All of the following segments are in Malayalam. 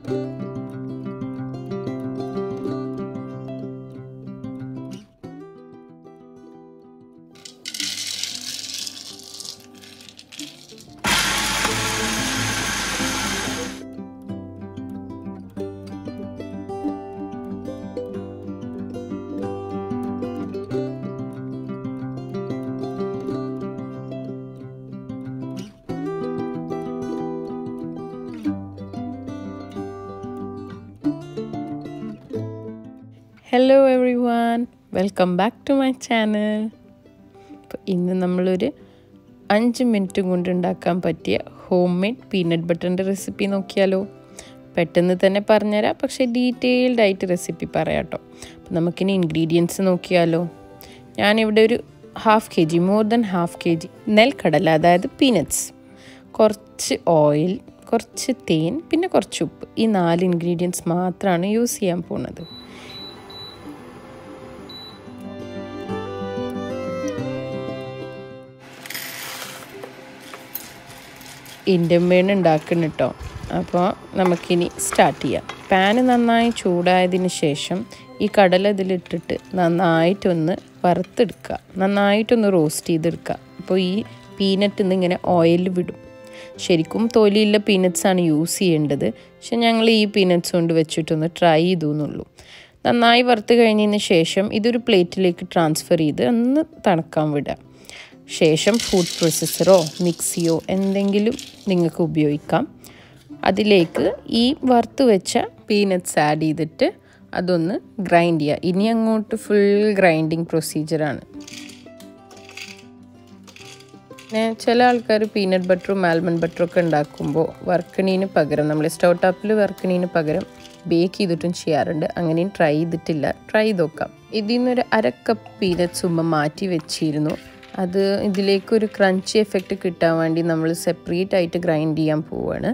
hello everyone welcome back to my channel അപ്പോൾ ഇന്ന് നമ്മളൊരു അഞ്ച് മിനിറ്റ് കൊണ്ട് ഉണ്ടാക്കാൻ പറ്റിയ ഹോം മെയ്ഡ് പീനട്ട് ബട്ടറിൻ്റെ റെസിപ്പി നോക്കിയാലോ പെട്ടെന്ന് തന്നെ പറഞ്ഞുതരാം പക്ഷേ ഡീറ്റെയിൽഡ് ആയിട്ട് റെസിപ്പി പറയാം കേട്ടോ അപ്പോൾ നമുക്കിനി ഇൻഗ്രീഡിയൻസ് നോക്കിയാലോ ഞാനിവിടെ ഒരു half K G more than half K G നെൽക്കടല അതായത് പീനട്സ് കുറച്ച് ഓയിൽ കുറച്ച് തേൻ പിന്നെ കുറച്ച് ഉപ്പ് ഈ നാല് ഇൻഗ്രീഡിയൻസ് മാത്രമാണ് യൂസ് ചെയ്യാൻ പോകുന്നത് ഇന്ത്യൻ വേണ് ഉണ്ടാക്കണം കേട്ടോ അപ്പോൾ നമുക്കിനി സ്റ്റാർട്ട് ചെയ്യാം പാന് നന്നായി ചൂടായതിന് ശേഷം ഈ കടല ഇതിലിട്ടിട്ട് നന്നായിട്ടൊന്ന് വറുത്തെടുക്കുക നന്നായിട്ടൊന്ന് റോസ്റ്റ് ചെയ്തെടുക്കുക അപ്പോൾ ഈ പീനറ്റ് നിന്ന് ഇങ്ങനെ ഓയിൽ വിടും ശരിക്കും തൊലിയുള്ള പീനട്സാണ് യൂസ് ചെയ്യേണ്ടത് പക്ഷെ ഞങ്ങൾ ഈ പീനട്സ് കൊണ്ട് വെച്ചിട്ടൊന്ന് ട്രൈ ചെയ്തു എന്നുള്ളൂ നന്നായി വറുത്ത് കഴിഞ്ഞതിന് ശേഷം ഇതൊരു പ്ലേറ്റിലേക്ക് ട്രാൻസ്ഫർ ചെയ്ത് ഒന്ന് തണുക്കാൻ വിടുക ശേഷം ഫുഡ് പ്രോസസ്സറോ മിക്സിയോ എന്തെങ്കിലും നിങ്ങൾക്ക് ഉപയോഗിക്കാം അതിലേക്ക് ഈ വറുത്ത് വെച്ച പീനട്സ് ആഡ് ചെയ്തിട്ട് അതൊന്ന് ഗ്രൈൻഡ് ചെയ്യുക ഇനി അങ്ങോട്ട് ഫുൾ ഗ്രൈൻഡിങ് പ്രൊസീജിയറാണ് പിന്നെ ചില ആൾക്കാർ പീനട്ട് ബട്ടറും ആൽമണ്ട് ബട്ടറും ഒക്കെ ഉണ്ടാക്കുമ്പോൾ വർക്കണീന് പകരം നമ്മൾ സ്റ്റൗ ടോപ്പിൽ വർക്കണീന് പകരം ബേക്ക് ചെയ്തിട്ടും ചെയ്യാറുണ്ട് അങ്ങനെയും ട്രൈ ചെയ്തിട്ടില്ല ട്രൈ ചെയ്ത് നോക്കാം ഇതിൽ നിന്നൊരു അര കപ്പ് പീനട്സ് ഉമ്മ മാറ്റി വെച്ചിരുന്നു അത് ഇതിലേക്ക് ഒരു ക്രഞ്ചി എഫക്റ്റ് കിട്ടാൻ വേണ്ടി നമ്മൾ സെപ്പറേറ്റ് ആയിട്ട് ഗ്രൈൻഡ് ചെയ്യാൻ പോവുകയാണ്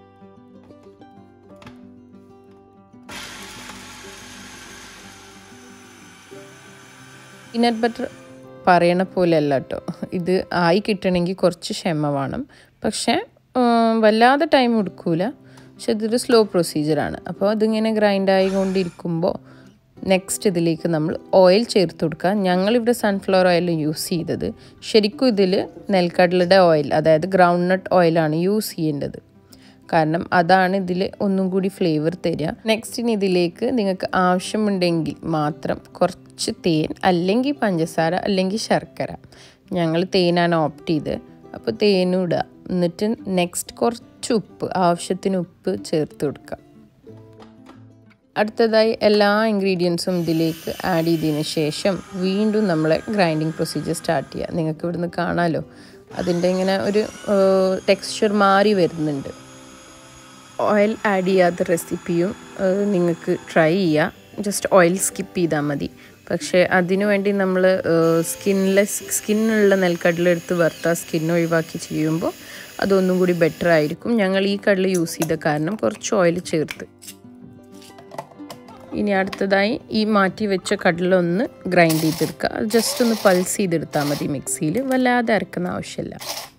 പീനട്ട് ബട്ടർ പറയണ പോലെ അല്ല കേട്ടോ ഇത് ആയി കിട്ടണമെങ്കിൽ കുറച്ച് ക്ഷമ വേണം പക്ഷേ വല്ലാതെ ടൈം എടുക്കൂല പക്ഷെ ഇതൊരു സ്ലോ പ്രൊസീജിയറാണ് അപ്പോൾ അതിങ്ങനെ ഗ്രൈൻഡ് ആയിക്കൊണ്ടിരിക്കുമ്പോൾ നെക്സ്റ്റ് ഇതിലേക്ക് നമ്മൾ ഓയിൽ ചേർത്ത് കൊടുക്കുക ഞങ്ങളിവിടെ സൺഫ്ലവർ ഓയിൽ യൂസ് ചെയ്തത് ശരിക്കും ഇതിൽ നെൽക്കടലയുടെ ഓയിൽ അതായത് ഗ്രൗണ്ട് നട്ട് ഓയിലാണ് യൂസ് ചെയ്യേണ്ടത് കാരണം അതാണ് ഇതിൽ ഒന്നും കൂടി ഫ്ലേവർ തരിക നെക്സ്റ്റിന് ഇതിലേക്ക് നിങ്ങൾക്ക് ആവശ്യമുണ്ടെങ്കിൽ മാത്രം കുറച്ച് തേൻ അല്ലെങ്കിൽ പഞ്ചസാര അല്ലെങ്കിൽ ശർക്കര ഞങ്ങൾ തേനാണ് ഓപ്റ്റ് ചെയ്ത് അപ്പോൾ തേനും ഇടുക എന്നിട്ട് നെക്സ്റ്റ് കുറച്ച് ഉപ്പ് ആവശ്യത്തിന് ഉപ്പ് ചേർത്ത് കൊടുക്കുക അടുത്തതായി എല്ലാ ഇൻഗ്രീഡിയൻസും ഇതിലേക്ക് ആഡ് ചെയ്തതിന് ശേഷം വീണ്ടും നമ്മൾ ഗ്രൈൻഡിങ് പ്രൊസീജിയർ സ്റ്റാർട്ട് ചെയ്യുക നിങ്ങൾക്ക് ഇവിടുന്ന് കാണാമല്ലോ അതിൻ്റെ ഇങ്ങനെ ഒരു ടെക്സ്ചർ മാറി വരുന്നുണ്ട് ഓയിൽ ആഡ് ചെയ്യാത്ത റെസിപ്പിയും നിങ്ങൾക്ക് ട്രൈ ചെയ്യുക ജസ്റ്റ് ഓയിൽ സ്കിപ്പ് ചെയ്താൽ മതി പക്ഷേ അതിനു വേണ്ടി നമ്മൾ സ്കിൻലെസ് സ്കിന്നുള്ള നെൽക്കടലെടുത്ത് വറുത്ത സ്കിൻ ഒഴിവാക്കി ചെയ്യുമ്പോൾ അതൊന്നും കൂടി ബെറ്റർ ആയിരിക്കും ഞങ്ങൾ ഈ കടല യൂസ് ചെയ്ത കാരണം കുറച്ച് ഓയിൽ ചേർത്ത് ഇനി അടുത്തതായി ഈ മാറ്റി വെച്ച കടല ഒന്ന് ഗ്രൈൻഡ് ചെയ്തെടുക്കുക ജസ്റ്റ് ഒന്ന് പൾസ് ചെയ്തെടുത്താൽ മതി മിക്സിയിൽ വല്ലാതെ അരക്കുന്ന ആവശ്യമില്ല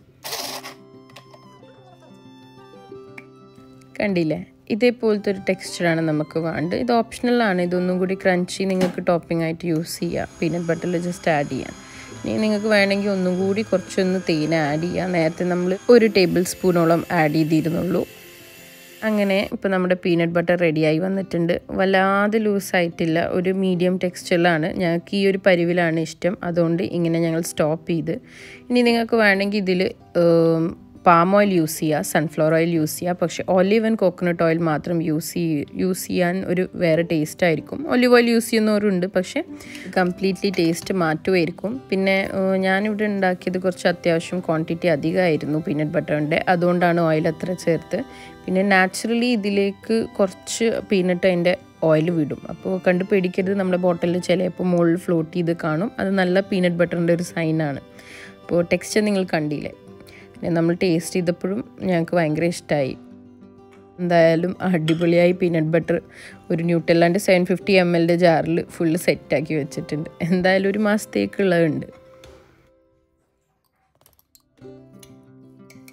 കണ്ടില്ലേ ഇതേപോലത്തെ ഒരു ടെക്സ്ചറാണ് നമുക്ക് വേണ്ടത് ഇത് ഓപ്ഷണലാണ് ഇതൊന്നും കൂടി ക്രഞ്ചി നിങ്ങൾക്ക് ടോപ്പിംഗ് ആയിട്ട് യൂസ് ചെയ്യാം പീനട്ട് ബട്ടറിൽ ജസ്റ്റ് ആഡ് ചെയ്യാം ഇനി നിങ്ങൾക്ക് വേണമെങ്കിൽ ഒന്നും കൂടി കുറച്ചൊന്ന് തേൻ ആഡ് ചെയ്യാം നേരത്തെ നമ്മൾ ഒരു ടേബിൾ സ്പൂണോളം ആഡ് ചെയ്തിരുന്നുള്ളൂ അങ്ങനെ ഇപ്പോൾ നമ്മുടെ പീനട്ട് ബട്ടർ റെഡിയായി വന്നിട്ടുണ്ട് വല്ലാതെ ലൂസായിട്ടില്ല ഒരു മീഡിയം ടെക്സ്ചറിലാണ് ഞങ്ങൾക്ക് ഈ ഒരു പരിവിലാണ് ഇഷ്ടം അതുകൊണ്ട് ഇങ്ങനെ ഞങ്ങൾ സ്റ്റോപ്പ് ചെയ്ത് ഇനി നിങ്ങൾക്ക് വേണമെങ്കിൽ ഇതിൽ പാം ഓയിൽ യൂസ് ചെയ്യുക സൺഫ്ലവർ ഓയിൽ യൂസ് ചെയ്യുക പക്ഷേ ഒലിവ് ആൻഡ് കോക്കനട്ട് ഓയിൽ മാത്രം യൂസ് ചെയ്യ യൂസ് ചെയ്യാൻ ഒരു വേറെ ടേസ്റ്റ് ആയിരിക്കും ഒലിവ് ഓയിൽ യൂസ് ചെയ്യുന്നവരുണ്ട് പക്ഷേ കംപ്ലീറ്റ്ലി ടേസ്റ്റ് മാറ്റുമായിരിക്കും പിന്നെ ഞാനിവിടെ ഉണ്ടാക്കിയത് കുറച്ച് അത്യാവശ്യം ക്വാണ്ടിറ്റി അധികമായിരുന്നു പീനട്ട് ബട്ടറിൻ്റെ അതുകൊണ്ടാണ് ഓയിൽ അത്ര ചേർത്ത് പിന്നെ നാച്ചുറലി ഇതിലേക്ക് കുറച്ച് പീനട്ട് അതിൻ്റെ ഓയിൽ വിടും അപ്പോൾ കണ്ടു പേടിക്കരുത് നമ്മുടെ ബോട്ടിലിൽ ചിലപ്പോൾ മുകളിൽ ഫ്ലോട്ട് ചെയ്ത് കാണും അത് നല്ല പീനട്ട് ബട്ടറിൻ്റെ ഒരു സൈനാണ് അപ്പോൾ ടെക്സ്ചർ നിങ്ങൾ കണ്ടില്ലേ പിന്നെ നമ്മൾ ടേസ്റ്റ് ചെയ്തപ്പോഴും ഞങ്ങൾക്ക് ഭയങ്കര ഇഷ്ടമായി എന്തായാലും അടിപൊളിയായി പീനട്ട് ബട്ടർ ഒരു ന്യൂട്ടെല്ലാൻ്റെ സെവൻ ഫിഫ്റ്റി എം എല്ലിൻ്റെ ജാറിൽ ഫുള്ള് സെറ്റാക്കി വെച്ചിട്ടുണ്ട് എന്തായാലും ഒരു മാസത്തേക്കുള്ളതുണ്ട്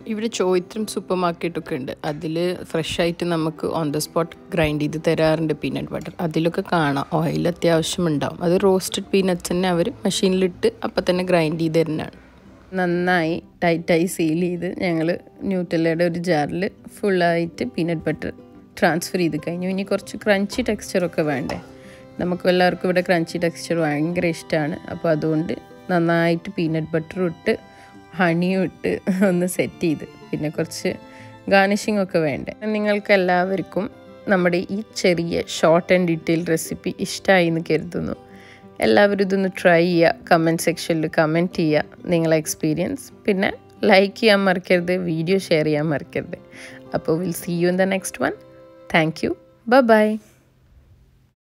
ഇവിടെ ചോയ്ത്രം സൂപ്പർ മാർക്കറ്റൊക്കെ ഉണ്ട് അതിൽ ഫ്രഷ് ആയിട്ട് നമുക്ക് ഓൺ ദ സ്പോട്ട് ഗ്രൈൻഡ് ചെയ്ത് തരാറുണ്ട് പീനട്ട് ബട്ടർ അതിലൊക്കെ കാണാം ഓയിൽ അത്യാവശ്യം ഉണ്ടാവും അത് റോസ്റ്റഡ് പീനട്ട്സ് തന്നെ അവർ മെഷീനിലിട്ട് അപ്പം തന്നെ ഗ്രൈൻഡ് ചെയ്ത് തരുന്നതാണ് നന്നായി ടൈറ്റായി സീൽ ചെയ്ത് ഞങ്ങൾ ന്യൂട്രലയുടെ ഒരു ജാറിൽ ഫുള്ളായിട്ട് പീനട്ട് ബട്ടർ ട്രാൻസ്ഫർ ചെയ്ത് കഴിഞ്ഞു ഇനി കുറച്ച് ക്രഞ്ചി ടെക്സ്ചറൊക്കെ വേണ്ടേ നമുക്ക് എല്ലാവർക്കും ഇവിടെ ക്രഞ്ചി ടെക്സ്ചർ ഭയങ്കര ഇഷ്ടമാണ് അപ്പോൾ അതുകൊണ്ട് നന്നായിട്ട് പീനട്ട് ബട്ടറും ഇട്ട് ഹണിയും ഇട്ട് ഒന്ന് സെറ്റ് ചെയ്ത് പിന്നെ കുറച്ച് ഗാർണിഷിംഗ് ഒക്കെ വേണ്ടേ നിങ്ങൾക്ക് എല്ലാവർക്കും നമ്മുടെ ഈ ചെറിയ ഷോർട്ട് ആൻഡ് ഡീറ്റെയിൽ റെസിപ്പി ഇഷ്ടമായി എന്ന് കരുതുന്നു എല്ലാവരും ഇതൊന്ന് ട്രൈ ചെയ്യുക കമൻറ്റ് സെക്ഷനിൽ കമൻറ്റ് ചെയ്യുക നിങ്ങളെ എക്സ്പീരിയൻസ് പിന്നെ ലൈക്ക് ചെയ്യാൻ മറക്കരുത് വീഡിയോ ഷെയർ ചെയ്യാൻ മറക്കരുത് അപ്പോൾ will see you in the next one thank you by